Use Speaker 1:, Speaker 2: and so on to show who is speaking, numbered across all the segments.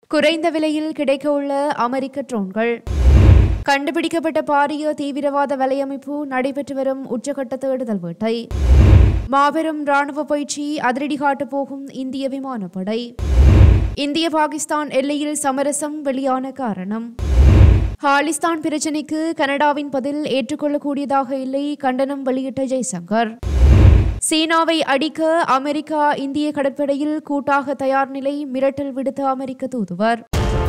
Speaker 1: குறைந்த விலையில் கிடைக்கவுள்ள அமெரிக்க ட்ரோன்கள் கண்டுபிடிக்கப்பட்ட பாரிய தீவிரவாத வலையமைப்பு நடைபெற்று வரும் உச்சகட்ட தேடுதல் வேட்டை மாபெரும் ராணுவ பயிற்சி அதிரடி காட்டப் போகும் இந்திய விமானப்படை இந்திய பாகிஸ்தான் எல்லையில் சமரசம் வெளியான காரணம் ஹாலிஸ்தான் பிரச்சினைக்கு கனடாவின் பதில் ஏற்றுக்கொள்ளக்கூடியதாக இல்லை கண்டனம் வெளியிட்ட ஜெய்சங்கர் சீனாவை அடிக்க அமெரிக்கா இந்திய கடற்படையில் கூட்டாக தயார் நிலை மிரட்டல் விடுத்த அமெரிக்க தூதுவர்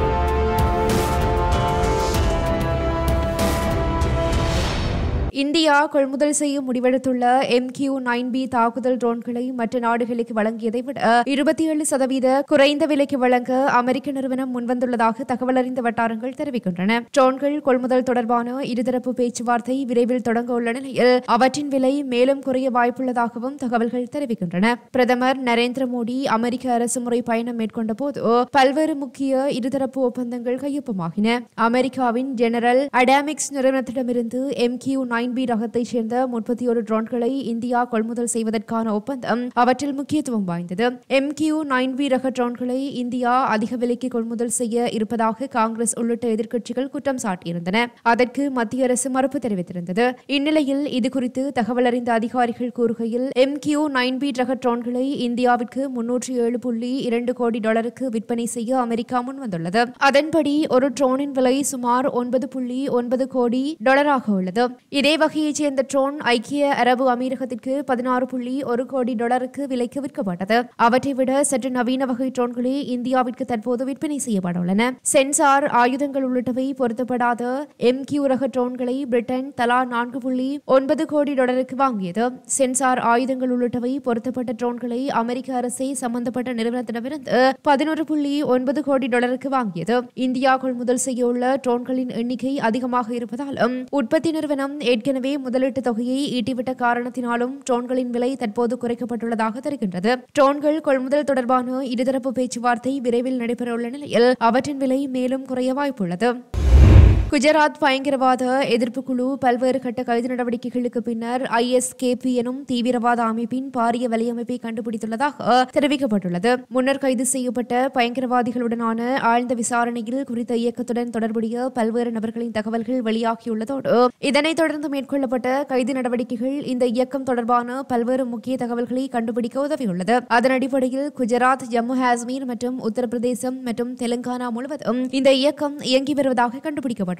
Speaker 1: இந்தியா கொள்முதல் செய்ய முடிவெடுத்துள்ள எம் கியூ நைன் பி தாக்குதல் ட்ரோன்களை மற்ற நாடுகளுக்கு வழங்கியதை விட இருபத்தி ஏழு சதவீத குறைந்த விலைக்கு வழங்க அமெரிக்க நிறுவனம் முன்வந்துள்ளதாக தகவல் அறிந்த வட்டாரங்கள் தெரிவிக்கின்றன ட்ரோன்கள் கொள்முதல் தொடர்பான இருதரப்பு பேச்சுவார்த்தை விரைவில் தொடங்க உள்ள நிலையில் அவற்றின் விலை மேலும் குறைய வாய்ப்புள்ளதாகவும் தகவல்கள் தெரிவிக்கின்றன பிரதமர் நரேந்திர மோடி அமெரிக்க அரசு முறை பயணம் மேற்கொண்ட போது பல்வேறு முக்கிய இருதரப்பு ஒப்பந்தங்கள் கையொப்பமாகின அமெரிக்காவின் ஜெனரல் அடாமிக்ஸ் நிறுவனத்திடமிருந்து எம் கியூ நைன் பி ரகத்தைச் சேர்ந்த முப்பத்தி ஒரு ட்ரோன்களை இந்தியா கொள்முதல் செய்வதற்கான ஒப்பந்தம் அவற்றில் முக்கியத்துவம் வாய்ந்தது எம் கியூ நைன் பி ரக ட்ரோன்களை இந்தியா அதிக விலைக்கு கொள்முதல் செய்ய இருப்பதாக காங்கிரஸ் உள்ளிட்ட எதிர்க்கட்சிகள் குற்றம் சாட்டியிருந்தன அதற்கு மத்திய அரசு மறுப்பு தெரிவித்திருந்தது இந்நிலையில் இதுகுறித்து தகவல் அறிந்த அதிகாரிகள் கூறுகையில் எம் கியூ நைன் பி ரக ட்ரோன்களை இந்தியாவிற்கு முன்னூற்றி ஏழு புள்ளி இரண்டு கோடி டாலருக்கு விற்பனை செய்ய அமெரிக்கா முன்வந்துள்ளது அதன்படி ஒரு ட்ரோனின் விலை சுமார் ஒன்பது புள்ளி ஒன்பது கோடி டாலராக உள்ளது இதே வகையைச் சேர்ந்த ட்ரோன் ஐக்கிய அரபு அமீரகத்திற்கு பதினாறு புள்ளி ஒரு கோடி டாலருக்கு விலைக்கு விற்கப்பட்டது அவற்றை விட சற்று நவீன வகை ட்ரோன்களே இந்தியாவிற்கு தற்போது விற்பனை செய்யப்பட உள்ளன சென்சார் ஆயுதங்கள் உள்ளிட்டவை பொருத்தப்படாத எம் கியூ ரக ட்ரோன்களை பிரிட்டன் தலா நான்கு புள்ளி ஒன்பது கோடி டாலருக்கு வாங்கியது சென்சார் ஆயுதங்கள் உள்ளிட்டவை பொருத்தப்பட்ட ட்ரோன்களை அமெரிக்க அரசே சம்பந்தப்பட்ட நிறுவனத்திடமிருந்து பதினோரு புள்ளி ஒன்பது கோடி டாலருக்கு வாங்கியது இந்தியா கொள்முதல் செய்ய உள்ள ட்ரோன்களின் எண்ணிக்கை அதிகமாக இருப்பதாலும் உற்பத்தி நிறுவனம் ஏற்கனவே முதலீட்டு தொகையை ஈட்டிவிட்ட காரணத்தினாலும் ட்ரோன்களின் விலை தற்போது குறைக்கப்பட்டுள்ளதாக தெரிகின்றது ட்ரோன்கள் கொள்முதல் தொடர்பான இருதரப்பு பேச்சுவார்த்தை விரைவில் நடைபெறவுள்ள நிலையில் அவற்றின் விலை மேலும் குறைய வாய்ப்புள்ளது குஜராத் பயங்கரவாத எதிர்ப்பு குழு பல்வேறு கட்ட கைது நடவடிக்கைகளுக்கு பின்னர் ஐஎஸ்கேபி எனும் தீவிரவாத அமைப்பின் பாரிய வலையமைப்பை கண்டுபிடித்துள்ளதாக தெரிவிக்கப்பட்டுள்ளது முன்னர் கைது செய்யப்பட்ட பயங்கரவாதிகளுடனான ஆழ்ந்த விசாரணையில் குறித்த இயக்கத்துடன் தொடர்புடைய பல்வேறு நபர்களின் தகவல்கள் வெளியாகியுள்ளதோடு இதனைத் தொடர்ந்து மேற்கொள்ளப்பட்ட கைது நடவடிக்கைகள் இந்த இயக்கம் தொடர்பான பல்வேறு முக்கிய தகவல்களை கண்டுபிடிக்க உதவியுள்ளது அதன் அடிப்படையில் குஜராத் ஜம்மு காஷ்மீர் மற்றும் உத்தரப்பிரதேசம் மற்றும் தெலுங்கானா முழுவதும் இந்த இயக்கம் இயங்கி வருவதாக கண்டுபிடிக்கப்பட்டுள்ளது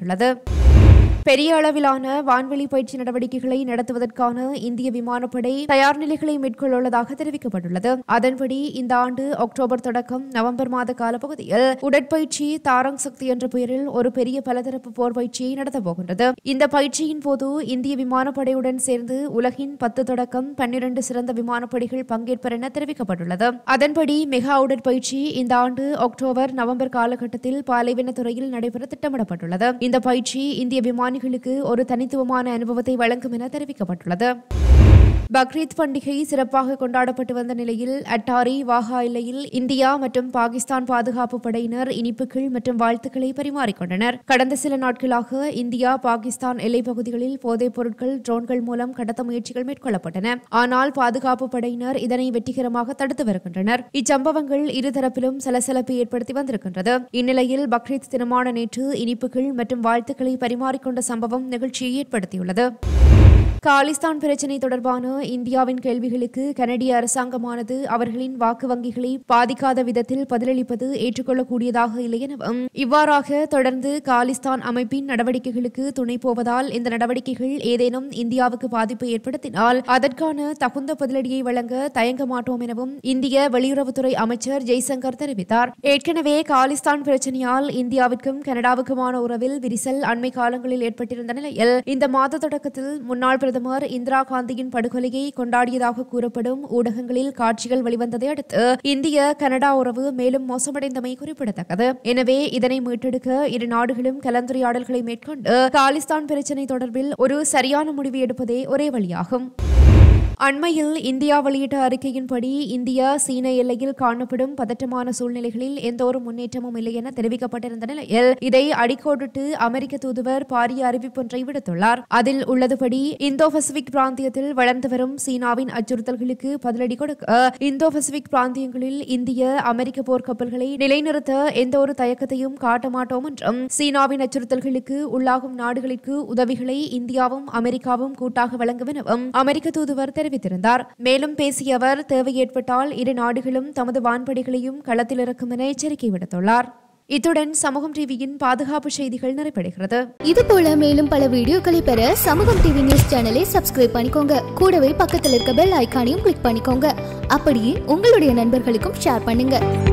Speaker 1: பெரிய அளவிலான வான்வெளி பயிற்சி நடவடிக்கைகளை நடத்துவதற்கான இந்திய விமானப்படை தயார் நிலைகளை மேற்கொள்ளவுள்ளதாக தெரிவிக்கப்பட்டுள்ளது அதன்படி இந்த ஆண்டு அக்டோபர் தொடக்கம் நவம்பர் மாத காலப்பகுதியில் உடற்பயிற்சி தாரங் சக்தி என்ற பெயரில் ஒரு பெரிய பலதரப்பு போர் பயிற்சியை நடத்தப் போகின்றது இந்த பயிற்சியின் போது இந்திய விமானப்படையுடன் சேர்ந்து உலகின் பத்து தொடக்கம் பன்னிரண்டு சிறந்த விமானப்படைகள் பங்கேற்பர் என தெரிவிக்கப்பட்டுள்ளது அதன்படி மெகா உடற்பயிற்சி இந்த ஆண்டு அக்டோபர் நவம்பர் காலகட்டத்தில் பாலைவனத்துறையில் நடைபெற திட்டமிடப்பட்டுள்ளது இந்த பயிற்சி இந்திய விமானிகளுக்கு ஒரு தனித்துவமான அனுபவத்தை வழங்கும் என தெரிவிக்கப்பட்டுள்ளது பக்ரீத் பண்டிகை சிறப்பாக கொண்டாடப்பட்டு வந்த நிலையில் அட்டாரி வாகா எல்லையில் இந்தியா மற்றும் பாகிஸ்தான் பாதுகாப்பு படையினர் இனிப்புகள் மற்றும் வாழ்த்துக்களை பரிமாறிக்கொண்டனர் கடந்த சில நாட்களாக இந்தியா பாகிஸ்தான் எல்லைப் பகுதிகளில் போதைப் பொருட்கள் ட்ரோன்கள் மூலம் கடத்த முயற்சிகள் மேற்கொள்ளப்பட்டன ஆனால் பாதுகாப்பு படையினர் இதனை வெற்றிகரமாக தடுத்து வருகின்றனர் இச்சம்பவங்கள் இருதரப்பிலும் சலசலப்பை ஏற்படுத்தி வந்திருக்கின்றது இந்நிலையில் பக்ரீத் தினமான நேற்று இனிப்புகள் மற்றும் வாழ்த்துக்களை பரிமாறிக்கொண்ட சம்பவம் நிகழ்ச்சியை ஏற்படுத்தியுள்ளது காலிஸ்தான் பிரச்சினை தொடர்பான இந்தியாவின் கேள்விகளுக்கு கனடிய அரசாங்கமானது அவர்களின் வாக்கு வங்கிகளை பாதிக்காத விதத்தில் பதிலளிப்பது ஏற்றுக்கொள்ளக்கூடியதாக இல்லை எனவும் இவ்வாறாக தொடர்ந்து காலிஸ்தான் அமைப்பின் நடவடிக்கைகளுக்கு துணை போவதால் இந்த நடவடிக்கைகள் ஏதேனும் இந்தியாவுக்கு பாதிப்பு ஏற்படுத்தினால் அதற்கான தகுந்த பதிலடியை வழங்க தயங்க மாட்டோம் எனவும் இந்திய வெளியுறவுத்துறை அமைச்சர் ஜெய்சங்கர் தெரிவித்தார் ஏற்கனவே காலிஸ்தான் பிரச்சனையால் இந்தியாவிற்கும் கனடாவுக்குமான உறவில் விரிசல் அண்மை காலங்களில் ஏற்பட்டிருந்த நிலையில் இந்த மாத தொடக்கத்தில் முன்னாள் பிரதமர் இந்திரா காந்தியின் படுகொலையை கொண்டாடியதாக கூறப்படும் ஊடகங்களில் காட்சிகள் வெளிவந்ததை அடுத்து இந்திய கனடா உறவு மேலும் மோசமடைந்தமை குறிப்பிடத்தக்கது எனவே இதனை மீட்டெடுக்க இரு நாடுகளும் கலந்துரையாடல்களை மேற்கொண்டு காலிஸ்தான் பிரச்சினை தொடர்பில் ஒரு சரியான முடிவு எடுப்பதே ஒரே வழியாகும் அண்மையில் இந்தியா வெளியிட்ட அறிக்கையின்படி இந்தியா சீன எல்லையில் காணப்படும் பதற்றமான சூழ்நிலைகளில் எந்த ஒரு முன்னேற்றமும் இல்லை என தெரிவிக்கப்பட்டிருந்த நிலையில் இதை அடிக்கோடிட்டு அமெரிக்க தூதுவர் பாரிய அறிவிப்பொன்றை விடுத்துள்ளார் அதில் உள்ளதுபடி இந்தோ பசிபிக் பிராந்தியத்தில் வளர்ந்து வரும் சீனாவின் அச்சுறுத்தல்களுக்கு பதிலடி கொடுக்க இந்தோ பசிபிக் பிராந்தியங்களில் இந்திய அமெரிக்க போர்க்கப்பல்களை நிலைநிறுத்த எந்த ஒரு தயக்கத்தையும் காட்ட மாட்டோம் என்றும் சீனாவின் அச்சுறுத்தல்களுக்கு உள்ளாகும் நாடுகளுக்கு உதவிகளை இந்தியாவும் அமெரிக்காவும் கூட்டாக வழங்கும் எனவும் அமெரிக்க தூதுவர் தெரிவித்திருந்தார் மேலும் பேசிய அவர் தேவை ஏற்பட்டால் இரு நாடுகளும் தமது வான்படைகளையும் களத்தில் இறக்கும் என எச்சரிக்கை விடுத்துள்ளார் இத்துடன் சமூகம் டிவியின் பாதுகாப்பு செய்திகள் நிறைவடைகிறது
Speaker 2: இது போல மேலும் பல வீடியோக்களை பெற சமூகம் டிவி நியூஸ் சேனலை சப்ஸ்கிரைப் பண்ணிக்கோங்க கூடவே பக்கத்தில் இருக்க பெல் ஐகானையும் கிளிக் பண்ணிக்கோங்க அப்படியே உங்களுடைய நண்பர்களுக்கும் ஷேர் பண்ணுங்க